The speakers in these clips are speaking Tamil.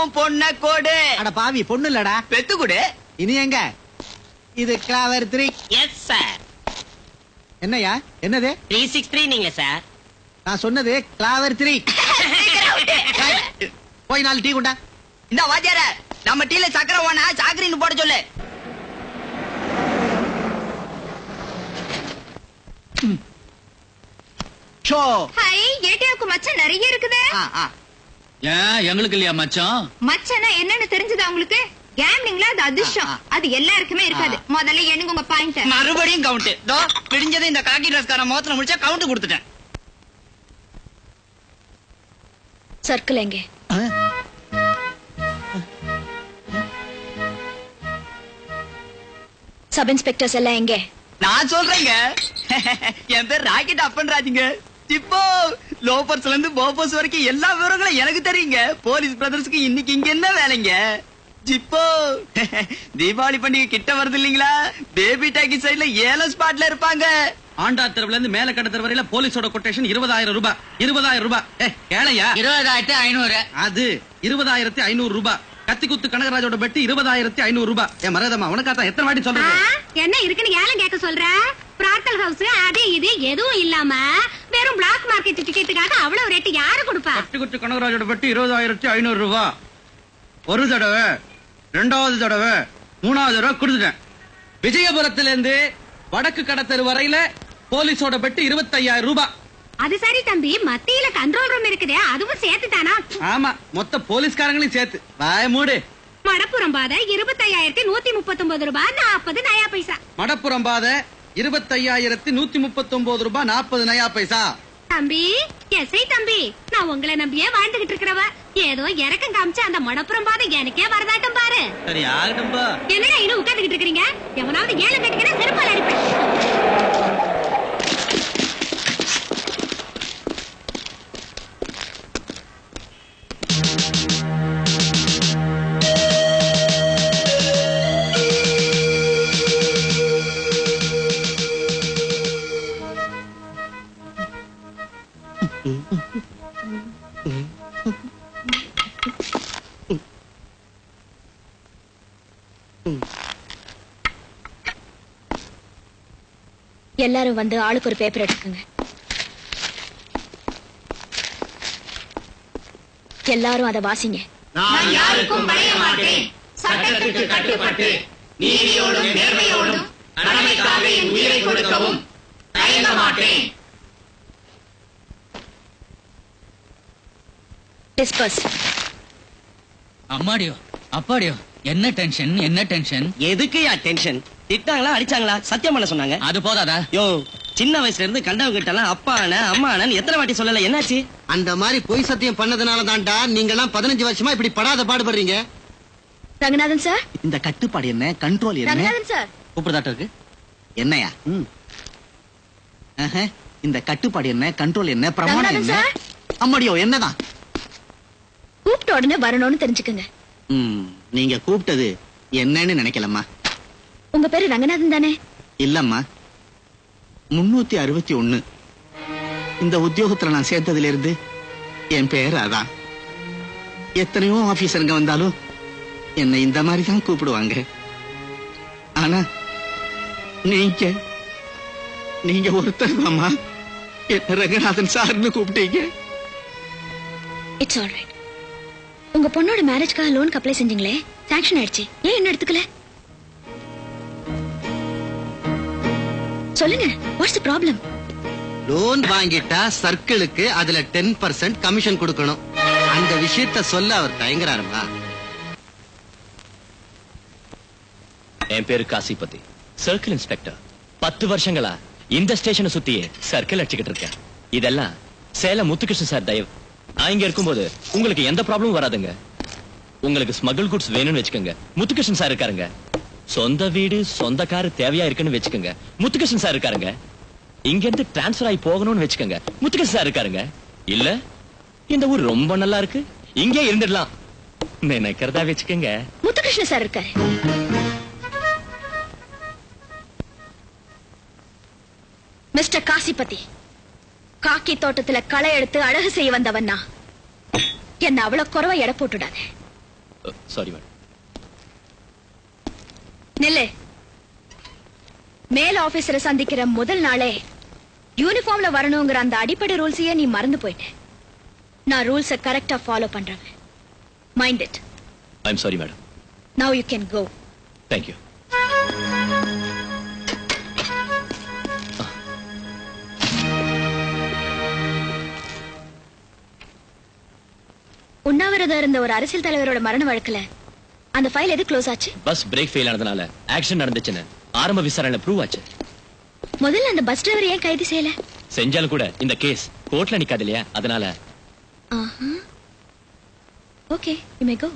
உன் பொண்ண கோடு அட பாவி பொண்ணு இல்லடா பெத்து கொடு இனி எங்க இது கிளாவர் த்ரீ எஸ் சார் என்னய்யா என்னது த்ரீ சிக்ஸ் த்ரீ நீங்க சார் நான் சொன்னது கிளாவர் த்ரீ போய் நாலு டீ குண்டா இந்த வாத்தியார நம்ம டீல சக்கரை ஓனா சாக்கரின்னு போட சொல்லு ஷோ ஹை ஏடிஎம்க்கு மச்சம் நிறைய இருக்குது ஆ ஆ ஏன் எங்களுக்கு இல்லையா மச்சான் மச்சனா என்னன்னு தெரிஞ்சதா உங்களுக்கு கேம்லிங்ல அது அதிர்ஷ்டம் ஆ, ஆ. அது எல்லாருக்குமே இருக்காது முதல்ல எண்ணுங்க உங்க பாயிண்ட் மறுபடியும் கவுண்ட் தோ பிடிஞ்சது இந்த காக்கி ட்ரெஸ்கார முகத்துல முடிச்சா கவுண்ட் கொடுத்துட்டேன் சர்க்கிள் எங்க ஆ. சப் இன்ஸ்பெக்டர்ஸ் எல்லாம் எங்க நான் சொல்றேங்க என் பேர் ராக்கெட் அப்பன் ராஜுங்க இப்போ லோபர்ஸ்ல இருந்து போபர்ஸ் வரைக்கும் எல்லா விவரங்களும் எனக்கு தெரியுங்க போலீஸ் பிரதர்ஸ்க்கு இன்னைக்கு இங்க என்ன வேலைங்க ஜிப்போ தீபாவளி பண்டிகை கிட்ட வருது இல்லீங்களா பேபி டாக்கி சைடுல ஏல ஸ்பாட்ல இருப்பாங்க ஆண்டா தெருவுல இருந்து மேல கடை தெரு வரையில போலீஸோட கொட்டேஷன் இருபதாயிரம் ரூபாய் இருபதாயிரம் ரூபாய் ஏ கேளையா இருபதாயிரத்தி ஐநூறு அது இருபதாயிரத்தி ஐநூறு ரூபாய் கத்தி குத்து கனகராஜோட பெட்டு இருபதாயிரத்தி ஐநூறு ரூபாய் ஏ மரதமா உனக்காத்தான் எத்தனை வாட்டி சொல்றது என்ன இருக்குன்னு ஏலம் கேட்க சொல்ற பிரார்த்தல் ஹவுஸ் அது இது எதுவும் இல்லாம வெறும் பிளாக் மார்க்கெட் டிக்கெட்டுக்காக அவ்வளவு ரேட்டு யாரு கொடுப்பா கத்தி குத்து கனகராஜோட பெட்டு இருபதாயிரத்தி ஐநூறு ரூபாய் ஒரு தடவை ரெண்டாவது தடவை மூணாவது தடவை கொடுத்துட்டேன் விஜயபுரத்துல இருந்து வடக்கு கடத்தெரு வரையில போலீஸோட பெட்டு இருபத்தையாயிரம் ரூபாய் அது சரி தம்பி மத்தியில கண்ட்ரோல் ரூம் இருக்குதே அதுவும் சேர்த்து தானா ஆமா மொத்த போலீஸ்காரங்களையும் சேர்த்து வாய மூடு மடப்புறம் பாதை இருபத்தையாயிரத்தி நூத்தி முப்பத்தி ரூபாய் நாற்பது நயா பைசா மடப்புறம் பாதை இருபத்தையாயிரத்தி நூத்தி முப்பத்தி ஒன்பது ரூபாய் நாற்பது நயா பைசா தம்பி எஸ்ஐ தம்பி நான் உங்களை நம்பியே வாழ்ந்துகிட்டு இருக்கிறவ ஏதோ இறக்கம் காமிச்சு அந்த மடப்புறம் பாதை எனக்கே வரதாட்டம் பாரு சரி ஆகட்டும்பா என்னடா இன்னும் உட்கார்ந்துகிட்டு இருக்கீங்க எவனாவது ஏழை கேட்டீங்கன்னா செருப்பால் அடிப்பேன் எல்லாரும் வந்து ஆளுக்கு ஒரு பேப்பர் எடுத்துக்கோங்க எல்லாரும் அதை வாசிங்க நான் யாருக்கும் பணிய மாட்டேன். சட்டத்துக்கு கட்டுப்பட்டு நீதியோடும் நேர்மையோடும் கடமைக்காக என் உயிரை கொடுக்கவும் தயங்க மாட்டேன் டிஸ்பர்ஸ் அம்மாடியோ அப்பாடியோ என்ன டென்ஷன் என்ன டென்ஷன் எதுக்குயா டென்ஷன் திட்டாங்களா அடிச்சாங்களா சத்தியம் பண்ண சொன்னாங்க அது போதாதா யோ சின்ன வயசுல இருந்து கண்டவங்க கிட்ட எல்லாம் அப்பா அண்ணன் அம்மா அண்ணன் எத்தனை வாட்டி சொல்லல என்னாச்சு அந்த மாதிரி பொய் சத்தியம் பண்ணதுனால தான்டா நீங்க எல்லாம் பதினஞ்சு வருஷமா இப்படி படாத பாடுபடுறீங்க ரங்கநாதன் சார் இந்த கட்டுப்பாடு என்ன கண்ட்ரோல் என்ன ரங்கநாதன் சார் கூப்பிடுதாட்ட இருக்கு என்னையா ஆஹா, இந்த கட்டுப்பாடு என்ன கண்ட்ரோல் என்ன பிரமாணம் ரங்கநாதன் என்ன சார். அம்மாடியோ என்னதான் கூப்பிட்ட உடனே வரணும்னு தெரிஞ்சுக்கங்க ம், நீங்க கூப்பிட்டது என்னன்னு நினைக்கலம்மா உங்க பேரு ரங்கநாதன் தானே இல்லம்மா முன்னூத்தி அறுபத்தி ஒண்ணு இந்த உத்தியோகத்துல நான் சேர்த்ததுல இருந்து என் பேர் அதான் எத்தனையோ ஆபீசருங்க வந்தாலும் என்னை இந்த மாதிரி தான் கூப்பிடுவாங்க ஆனா நீங்க நீங்க ஒருத்தர் தாம்மா என்ன ரங்கநாதன் சார்னு கூப்பிட்டீங்க இட்ஸ் ஆல் ரைட் உங்க பொண்ணோட மேரேஜ்க்காக லோனுக்கு அப்ளை செஞ்சீங்களே சாங்ஷன் ஆயிடுச்சு ஏன் என்ன எடுத்துக்கல சொல்லுங்க வாட்ஸ் தி ப்ராப்ளம் லோன் வாங்கிட்டா சர்க்கிளுக்கு அதுல டென் பர்சன்ட் கமிஷன் கொடுக்கணும் அந்த விஷயத்த சொல்ல அவர் தயங்குறாருமா என் பேரு காசிபதி சர்க்கிள் இன்ஸ்பெக்டர் பத்து வருஷங்களா இந்த ஸ்டேஷனை சுத்தியே சர்க்கிள் அடிச்சுக்கிட்டு இருக்கேன் இதெல்லாம் சேலம் முத்துகிருஷ்ணன் சார் தயவு நான் இங்க இருக்கும்போது உங்களுக்கு எந்த ப்ராப்ளமும் வராதுங்க உங்களுக்கு ஸ்மகிள் குட்ஸ் வேணும்னு வச்சுக்கோங்க முத்துகிருஷ்ணன் சார் இருக்காருங்க சொந்த வீடு சொந்த காரு தேவையா இருக்குன்னு வச்சுக்கோங்க முத்துகிருஷ்ணன் சார் இருக்காருங்க இங்க இருந்து டிரான்ஸ்பர் ஆகி போகணும்னு வச்சுக்கோங்க முத்துகிருஷ்ணன் சார் இருக்காருங்க இல்ல இந்த ஊர் ரொம்ப நல்லா இருக்கு இங்கே இருந்துடலாம் நினைக்கிறதா வச்சுக்கோங்க முத்துகிருஷ்ண சார் இருக்காரு மிஸ்டர் காசிபதி காக்கி தோட்டத்துல களை எடுத்து அழகு செய்ய வந்தவன் நான் என்ன அவ்வளவு குறைவா எடை போட்டுடாத சாரி மேடம் நில்லு மேல் ஆபீசரை சந்திக்கிற முதல் நாளே யூனிஃபார்ம்ல வரணுங்கிற அந்த அடிப்படை ரூல்ஸையே நீ மறந்து போயிட்ட நான் ரூல்ஸ கரெக்டா ஃபாலோ பண்றவன் mind it I am sorry madam now you can go thank you உண்ணாவிரதம் இருந்த ஒரு அரசியல் தலைவரோட மரண வழக்குல அந்த ஃபைல் எது க்ளோஸ் ஆச்சு பஸ் பிரேக் ஃபெயில் ஆனதுனால ஆக்சிடென்ட் நடந்துச்சுன்னு ஆரம்ப விசாரணை ப்ரூவ் ஆச்சு முதல்ல அந்த பஸ் டிரைவர் ஏன் கைது செய்யல செஞ்சாலும் கூட இந்த கேஸ் கோர்ட்ல நிக்காது இல்லையா அதனால okay you may go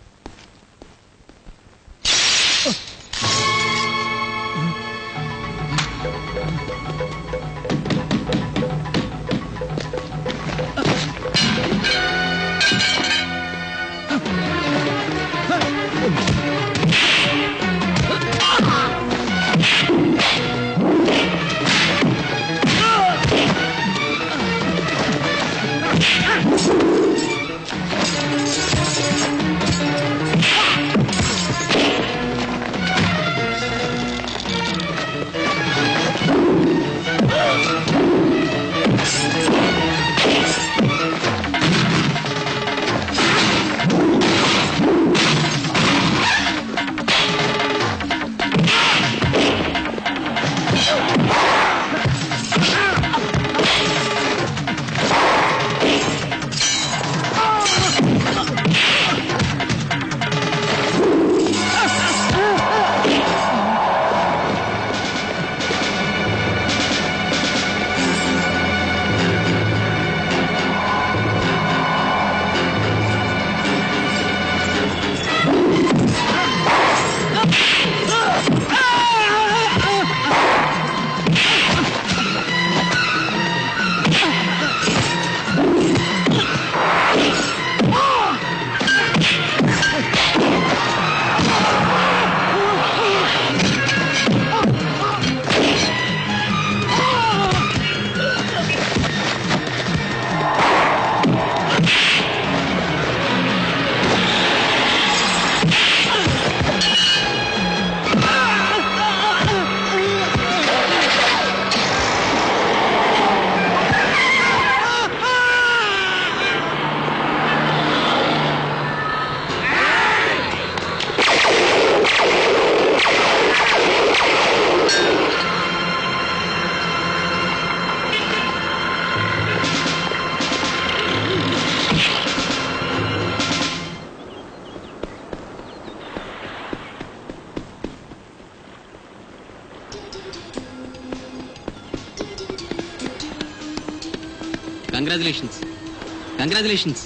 congratulations congratulations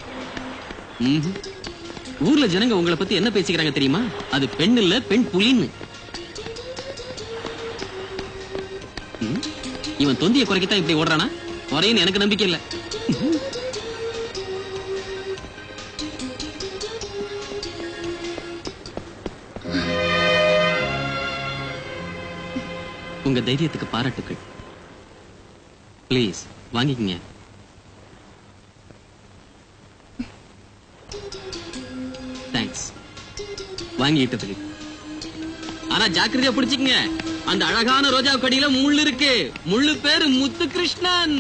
ஊர்ல ஜனங்க உங்களை பத்தி என்ன பேசிக்கிறாங்க தெரியுமா அது பெண் இல்ல பெண் புலின்னு ம், இவன் தொந்திய குறைக்கத்தான் இப்படி ஓடுறானா குறையுன்னு எனக்கு நம்பிக்கை இல்ல உங்க தைரியத்துக்கு பாராட்டுக்கள் ப்ளீஸ் வாங்கிக்கங்க தேங்க்ஸ் வாங்கிட்டதுக்கு ஆனா ஜாக்கிரதையா பிடிச்சுக்கங்க அந்த அழகான ரோஜா கொடியில முள்ளு இருக்கு முள்ளு பேரு முத்து கிருஷ்ணன்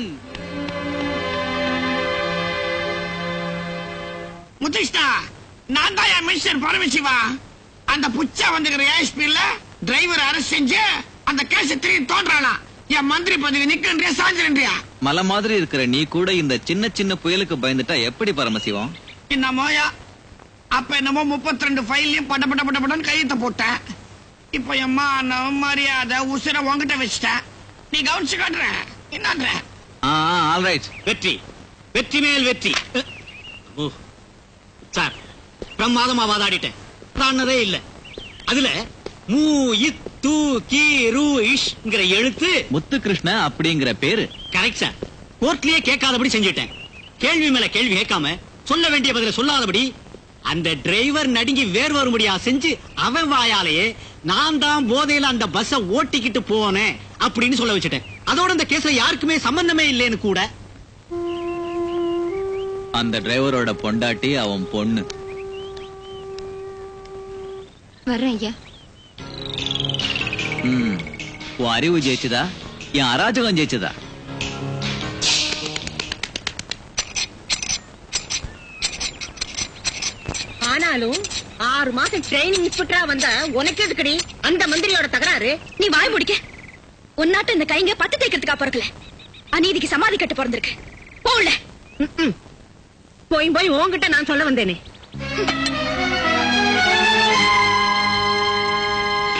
முத்துஷ்டா நான் தான் என் மிஸ்டர் பரமசிவா அந்த புச்சா வந்துக்கிற ஏஎஸ்பில டிரைவர் அரெஸ்ட் செஞ்சு அந்த கேஸ் திரும்பி தோன்றானா என் மந்திரி பதவி நிக்கின்றியா சாஞ்சிரியா மலை மாதிரி இருக்கிற நீ கூட இந்த சின்ன சின்ன புயலுக்கு பயந்துட்டா எப்படி பரமசிவம் என்னமோயா அப்ப என்னமோ முப்பத்தி ரெண்டு ஃபைல்லையும் பட பட பட படன்னு கையெழுத்த போட்டேன் இப்ப எம்மா நான் மரியாதை உசுர உங்ககிட்ட வச்சுட்டேன் நீ கவனிச்சு காட்டுற என்னன்ற ஆல் ரைட் வெற்றி வெற்றி மேல் வெற்றி ஓ சார் பிரமாதமா வாதாடிட்டேன் ராணரே இல்ல அதுல மூ இத் தூ கீ ரு இஷ்ங்கிற எழுத்து முத்து கிருஷ்ண அப்படிங்கிற பேரு கரெக்ட் சார் கோர்ட்லயே கேட்காதபடி செஞ்சுட்டேன் கேள்வி மேல கேள்வி கேட்காம சொல்ல வேண்டிய பதில சொல்லாதபடி அந்த டிரைவர் நடுங்கி வேர் வரும்படியா செஞ்சு அவன் வாயாலேயே நான் தான் போதையில அந்த பஸ்ஸ ஓட்டிக்கிட்டு போனேன் அப்படின்னு சொல்ல வச்சுட்டேன் அதோட இந்த கேஸ்ல யாருக்குமே சம்பந்தமே இல்லைன்னு கூட அந்த டிரைவரோட பொண்டாட்டி அவன் பொண்ணு வர்றேன் ஐயா ம். உன் அறிவு ஜெயிச்சதா என் அராஜகம் ஜெயிச்சதா ஆனாலும் ஆறு மாசம் ட்ரைனிங் இன்ஸ்பெக்டரா வந்த உனக்கு எதுக்குடி அந்த மந்திரியோட தகராறு நீ வாய் முடிக்க உன்னாட்ட இந்த கைங்க பத்து தேய்க்கிறதுக்கா பிறக்கல அநீதிக்கு சமாதி கட்டு பிறந்திருக்கு போல போய் போய் உன்கிட்ட நான் சொல்ல வந்தேனே